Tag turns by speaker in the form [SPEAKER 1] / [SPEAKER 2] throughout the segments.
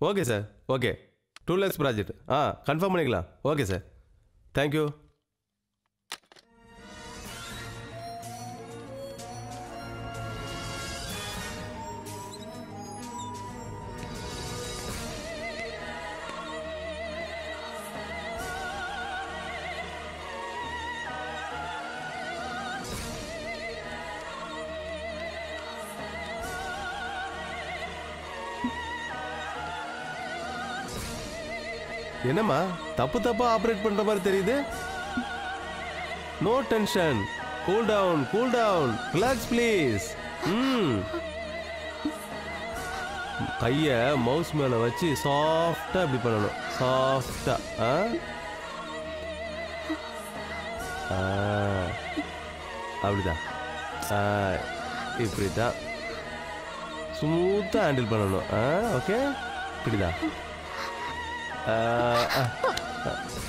[SPEAKER 1] Okay sir okay two lakhs project ஆ confirm பண்ணிக்கலாம் okay sir thank you என்னம்மா தப்பு தப்பா ஆப்ரேட் பண்ற மாதிரி தெரியுது no tension cool down cool down relax please ம் கைய மவுஸ் மேல வச்சு சாஃப்டா இப்படி பண்ணணும் சாஃப்டா ஆ ஆ, அப்படிதான் ஆ, இப்படிதான் ஸ்மூத்தா ஹேண்டில் பண்ணணும் ஆ ஓகே இப்படிதான் ஆ, ஆ, ஆ.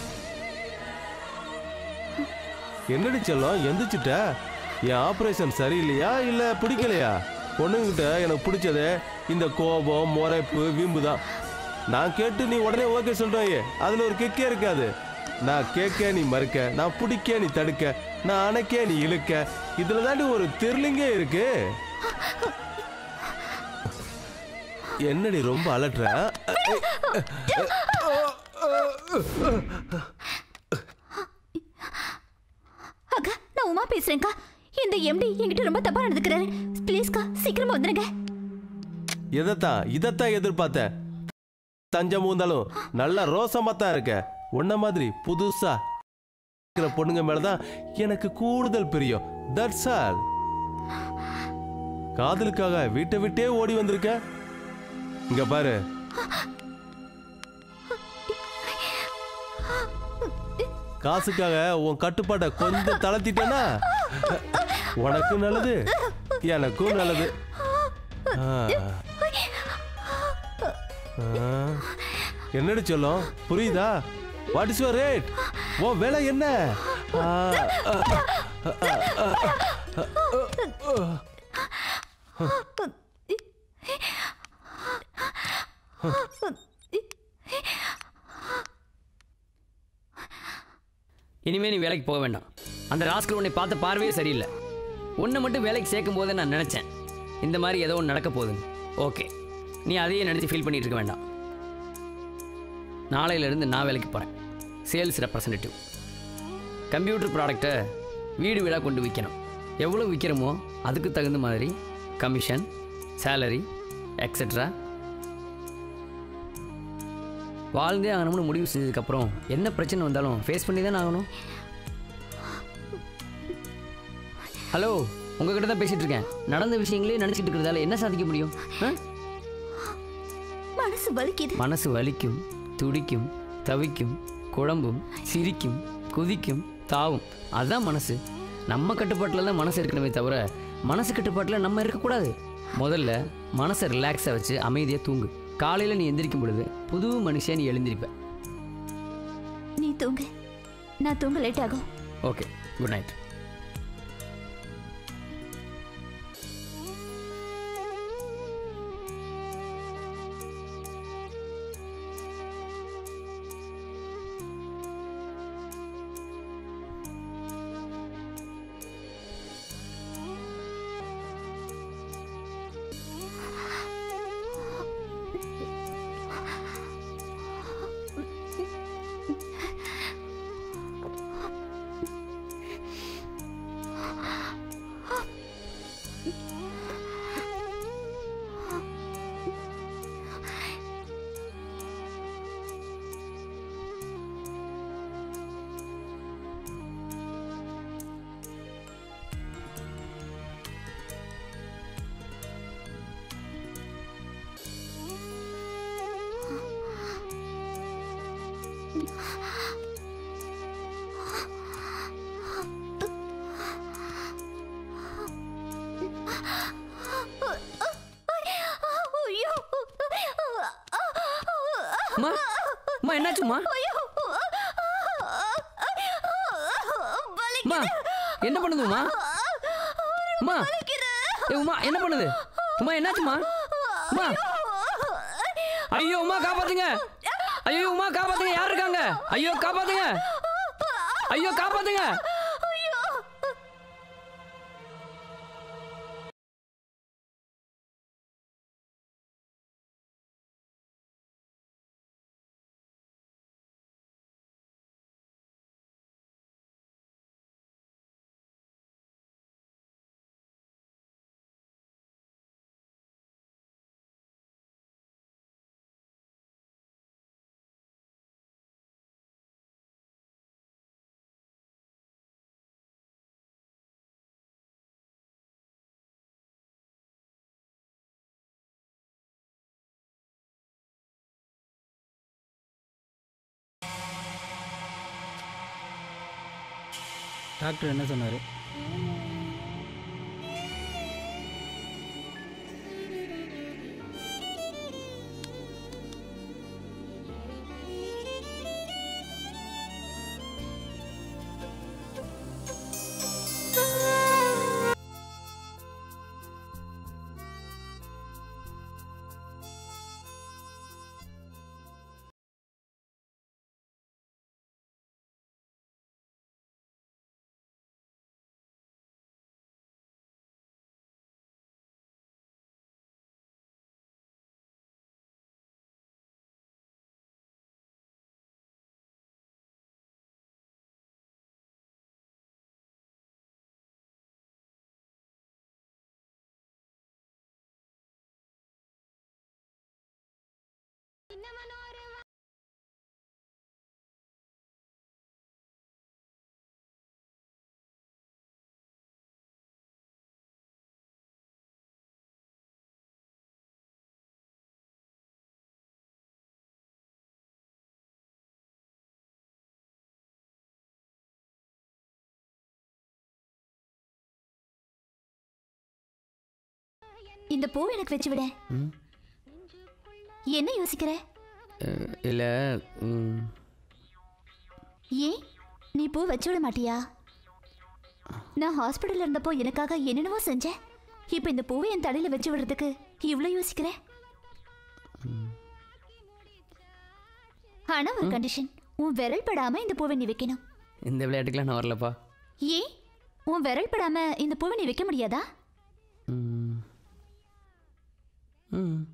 [SPEAKER 1] என்னடி செல்லம் எந்திரிச்சிட்ட என் ஆபரேஷன் சரியில்லையா இல்ல பிடிக்கலையா பொண்ணுங்கிட்ட எனக்கு பிடிச்சது இந்த கோபம் முறைப்பு வீம்பு தான் நான் கேட்டு நீ உடனே ஓகே சொல்றாயே அதுல ஒரு கிக்கே இருக்காது நான் கேட்க நீ மறுக்க நான் பிடிக்க நீ தடுக்க நான் அணைக்க நீ இழுக்க இதுல தாண்டி ஒரு திருலிங்கே இருக்கு என்னடி ரொம்ப அலட்டுற
[SPEAKER 2] அக்கா நான் உமா பேசுறேன்க்கா இந்த எம்டி என்கிட்ட ரொம்ப தப்பா நடந்துக்கிறாரு ப்ளீஸ்க்கா சீக்கிரமா வந்துருங்க
[SPEAKER 1] எதைத்தான் இதைத்தான் எதிர்பார்த்தேன் தஞ்சம் மூந்தாலும் நல்ல ரோசமா தான் இருக்க உன்ன மாதிரி புதுசா இருக்கிற பொண்ணுங்க மேலதான் எனக்கு கூடுதல் பிரியம் தட்ஸ் ஆல் காதலுக்காக வீட்டை விட்டே ஓடி வந்திருக்க இங்க பாரு காசுக்காக உன் கட்டுப்பாட்டை கொஞ்சம் தளர்த்திட்டேன்னா உனக்கும் நல்லது எனக்கும் நல்லது ஆ. ஆ. என்னடி சொல்லும் புரியுதா வாட் இஸ் யுவர் ரேட் ஓ வேலை என்ன ஆ, ஆ,
[SPEAKER 3] இனிமே நீ வேலைக்கு போக வேண்டாம் அந்த ராஸ்கல் உன்னை பார்த்த பார்வையே சரியில்லை உன்னை மட்டும் வேலைக்கு சேர்க்கும் போதே நான் நினச்சேன் இந்த மாதிரி ஏதோ ஒன்று நடக்க போகுதுன்னு ஓகே நீ அதையே நினச்சி ஃபீல் பண்ணிட்டு இருக்க வேண்டாம் நாளையிலேருந்து நான் வேலைக்கு போகிறேன் சேல்ஸ் ரெப்ரசன்டேட்டிவ் கம்ப்யூட்டர் ப்ராடக்டை வீடு வீடாக கொண்டு விற்கணும் எவ்வளோ விற்கிறோமோ அதுக்கு தகுந்த மாதிரி கமிஷன் சேலரி எக்ஸெட்ரா வாழ்ந்தே ஆகணும்னு முடிவு செஞ்சதுக்கப்புறம் என்ன பிரச்சனை வந்தாலும் ஃபேஸ் பண்ணி தானே ஆகணும் ஹலோ உங்ககிட்ட தான் பேசிட்டு இருக்கேன் நடந்த விஷயங்களே நினச்சிட்டு இருக்கிறதால என்ன சாதிக்க முடியும் ஆ?
[SPEAKER 2] மனசு வலிக்குது
[SPEAKER 3] மனசு வலிக்கும் துடிக்கும் தவிக்கும் குழம்பும் சிரிக்கும் குதிக்கும் தாவும் அதுதான் மனசு நம்ம கட்டுப்பாட்டில் தான் மனசு இருக்கணுமே தவிர மனசு கட்டுப்பாட்டில் நம்ம இருக்கக்கூடாது முதல்ல மனசை ரிலாக்ஸாக வச்சு அமைதியாக தூங்கு காலையில் நீ எந்திரிக்கும் பொழுது புது மனுஷன் நீ எழுந்திருப்ப
[SPEAKER 2] நீ தூங்கு நான் தூங்க லேட் ஆகும்
[SPEAKER 3] ஓகே குட் நைட்
[SPEAKER 2] ஐயோ
[SPEAKER 3] அம்மா அம்மா என்னாச்சும்மா அம்மா என்ன பண்ணுதும்மா அம்மா ஏ உமா என்ன பண்ணுது உமா என்னாச்சும்மா அம்மா ஐயோ உமா காப்பாத்துங்க ஐயோ உமா காப்பாத்துங்க யார் இருக்காங்க ஐயோ காப்பாத்துங்க ஐயோ காப்பாத்துங்க
[SPEAKER 4] டாக்டர் என்ன சொன்னார்
[SPEAKER 2] இந்த பூ எனக்கு வச்சு விட
[SPEAKER 3] ம்.
[SPEAKER 2] என்ன யோசிக்கிற
[SPEAKER 3] இல்லை
[SPEAKER 2] ஏன் நீ பூ வச்சு விட மாட்டியா நான் ஹாஸ்பிட்டல்ல இருந்தப்போ எனக்காக என்னென்னவோ செஞ்சேன் இப்போ இந்த பூவை என் தலையில வச்சு விடுறதுக்கு இவ்வளோ யோசிக்கிற ஆனா ஒரு கண்டிஷன் உன் விரல் படாம இந்த பூவை நீ வைக்கணும்
[SPEAKER 3] இந்த விளையாட்டுக்கெலாம் நான் வரலப்பா
[SPEAKER 2] ஏன் உன் விரல் படாம இந்த பூவை நீ வைக்க முடியாதா
[SPEAKER 3] ம் ம்